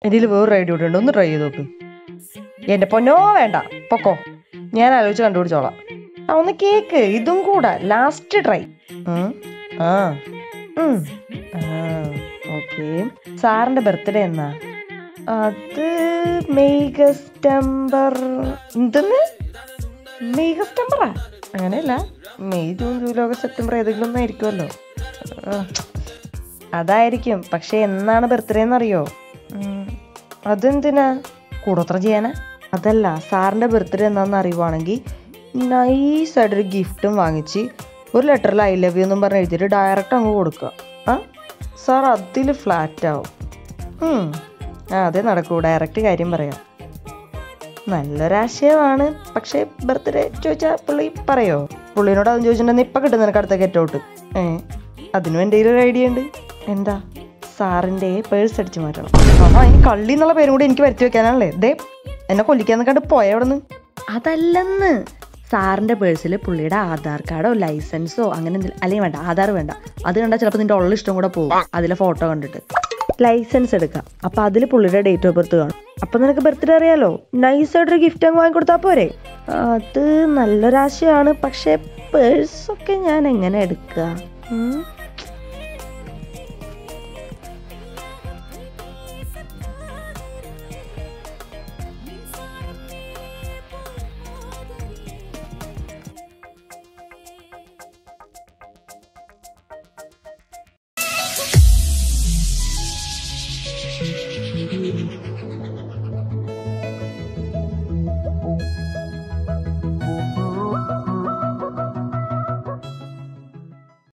ഇതിൽ വേറൊരു ഐഡിയ കൂടെ ഉണ്ട് ഒന്ന് ട്രൈ ചെയ്ത് നോക്ക് എന്റെ പൊന്നോ വേണ്ട പൊക്കോ ഞാൻ ആലോചിച്ച് കണ്ടുപിടിച്ചോളാം ആ ഒന്ന് കേക്ക് ഇതും കൂടെ ലാസ്റ്റ് ട്രൈ ആ ഓക്കെ സാറിന്റെ ബർത്ത്ഡേ എന്നാ അത് മെയ് ഗസ്റ്റംബർ എന്തെന്ന് മെയ് ഗസ്റ്റംബറാ അങ്ങനെയല്ല May June July August September ഏതെങ്കിലും ഒന്നായിരിക്കുമല്ലോ ആ, അതായിരിക്കും പക്ഷെ എന്നാണ് ബർത്ത്ഡേ എന്നറിയോ ഉം, അതെന്തിനാ കൂടോത്രം ചെയ്യാനാ അതല്ല സാറിന്റെ ബർത്ത്ഡേ എന്നാന്ന് അറിയുവാണെങ്കിൽ നൈസായിട്ടൊരു ഗിഫ്റ്റും വാങ്ങിച്ച് ഒരു ലെറ്ററിൽ ഐ ലവ് യു എന്നും പറഞ്ഞ് എഴുതിയിട്ട് ഡയറക്റ്റ് അങ്ങ് കൊടുക്കുക ആ സാർ അതിൽ ഫ്ലാറ്റ് ആവും ഉം, ആ അതേ നടക്കൂ ഡയറക്റ്റ് കാര്യം പറയാം നല്ലൊരാശയമാണ് പക്ഷേ ബർത്ത്ഡേ ചോദിച്ചാൽ പുള്ളി പറയോ പുള്ളിനോട് അതും ചോദിച്ചിട്ടുണ്ടെങ്കിൽ ഇപ്പം കിട്ടും നിനക്ക് അടുത്ത ഗെറ്റ് ഔട്ട് ഏ അതിനും എൻ്റെ ഒരു ഐഡിയ ഉണ്ട് എന്താ സാറിൻ്റെ പേഴ്സ് അടിച്ചു മാറ്റണം ആ ഇനി കള്ളി എന്നുള്ള പേരും കൂടി എനിക്ക് വരുത്തി വെക്കാനാണല്ലേ ദേ എന്നെ കൊല്ലിക്കാന്ന് കണ്ട് പോയ അവിടെ നിന്ന് അതല്ലെന്ന് സാറിൻ്റെ പേഴ്സിൽ പുള്ളിയുടെ ആധാർ കാർഡോ ലൈസൻസോ അങ്ങനെ എന്തെങ്കിലും അല്ലെങ്കിൽ വേണ്ട ആധാർ വേണ്ട അത് കണ്ടാൽ ചിലപ്പോൾ നിന്റെ ഉള്ള ഇഷ്ടം കൂടെ പോകും അതിലെ ഫോട്ടോ കണ്ടിട്ട് ലൈസൻസ് എടുക്കാം അപ്പൊ അതിൽ പുള്ളിയുടെ ഡേറ്റ് ഓഫ് ബർത്ത് കാണും അപ്പൊ നിനക്ക് ബർത്ത്ഡേ അറിയാലോ നൈസായിട്ടൊരു ഗിഫ്റ്റ് അങ്ങ് വാങ്ങിക്കൊടുത്താൽ പോരെ അത് നല്ലൊരാശയാണ് പക്ഷേ പേഴ്സൊക്കെ ഞാൻ എങ്ങനെ എടുക്കുക ഉം?